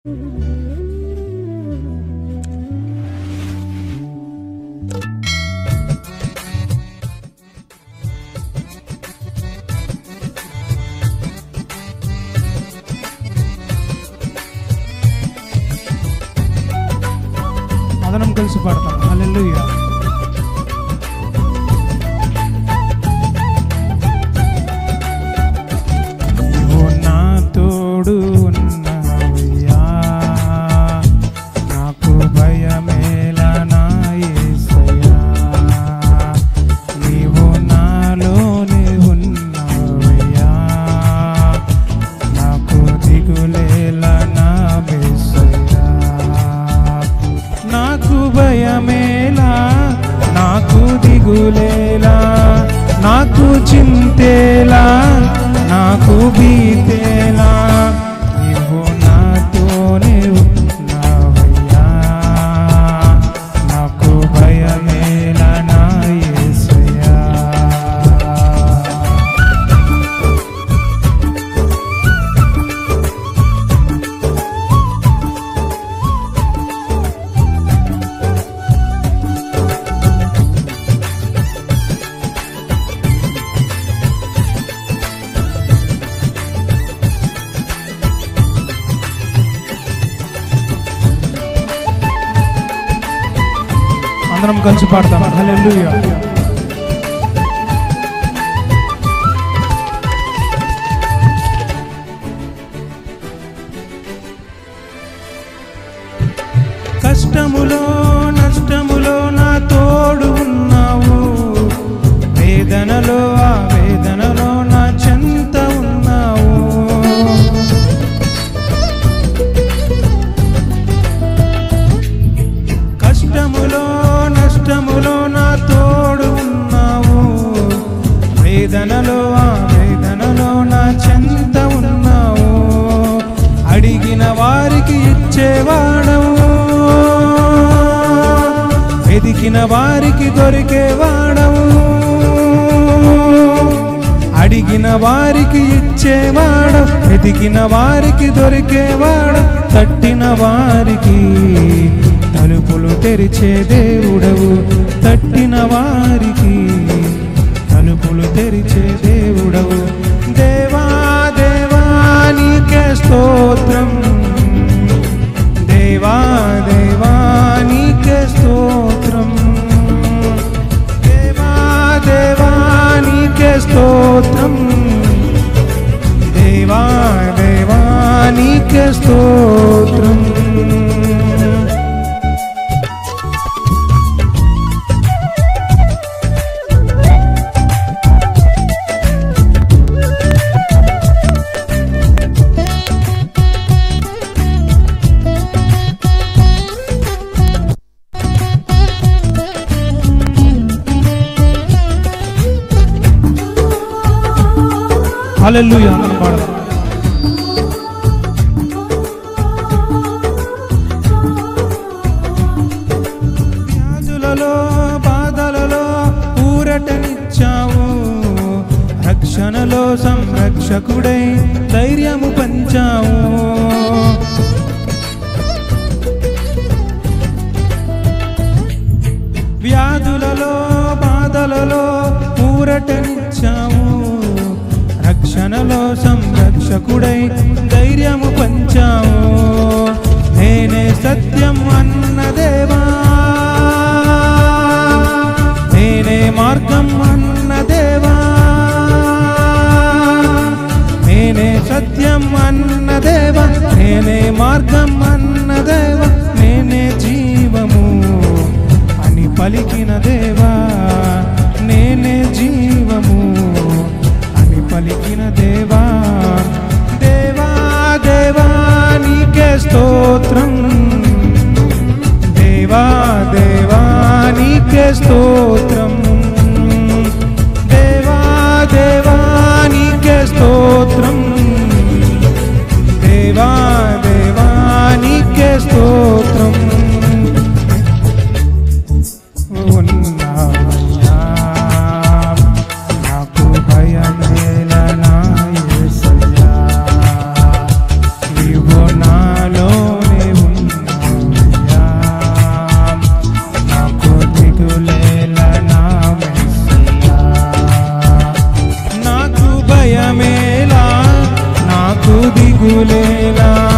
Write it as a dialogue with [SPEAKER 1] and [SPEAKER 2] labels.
[SPEAKER 1] మదనం కలిసి పాడతాం హల్లెలూయా నీవు నా తోడు ఉన్నావయ్యా నాకు భయమేలా నా యేసయ్యా నీవు నాలోనే ఉన్నావయ్యా నాకు దిగులేలా నా బేసయ్యా నాకు భయమేలా నాకు దిగులేలా నాకు చింతేలా నాకు బీతేలా నీవు నాతోనే ఉన్నావయ్యా నాకు భయమేలా నా యేసయ్యా అందరం కలిసి పాడతాం హల్లెలూయా కష్టములో నష్టములో నా తోడు ఉన్నావు వేదనలో ఆ వేదనలో నా చెంత ఉన్నావు కష్టములో నష్టములో నా తోడు ఉన్నావు వేదనలో ఆ వేదనలో నా చెంత ఉన్నావు అడిగిన వారికి ఇచ్చేవాడవు వెదికిన వారికి దొరికేవాడవు అడిగిన వారికి ఇచ్చేవాడు వెతికిన వారికి దొరికేవాడు తట్టిన వారికి తలుపులు తెరిచే దేవుడవు తట్టిన వారికి తలుపులు తెరిచే దేవుడవు దేవా దేవా నీకే స్తోత్రం దేవా దేవా నీకే స్తోత్రం దేవా దేవా నీకే స్తోత్రం దేవా దేవా నీకే స్తోత్రం హల్లెలూయా అని పాడదాం వ్యాధులలో బాధలలో ఊరటనిచ్చావు రక్షణలో సంరక్షకుడై ధైర్యము పంచావు వ్యాధులలో బాధలలో ఊరటనిచ్చావు రక్షణలో సంరక్షకుడై ధైర్యము పంచావు నేనే సత్యం అన్న దేవా నేనే మార్గం అన్న దేవా నేనే సత్యం అన్న దేవా నేనే మార్గం అన్న దేవా నేనే జీవము అని పలికిన దేవా నేనే జీవము అని పలికిన దేవా దేవా దేవా నీకే స్తోత్రం దేవా దేవా నీకే స్తోత్రం దేవా దేవా నీకే స్తోత్రం దేవా దేవా నీకే స్తోత్రం ఉన్నావయ్యా నాకు భయమేల నా యేసయ్యా నీవు నాలో భయమేలా నాకు దిగులేలా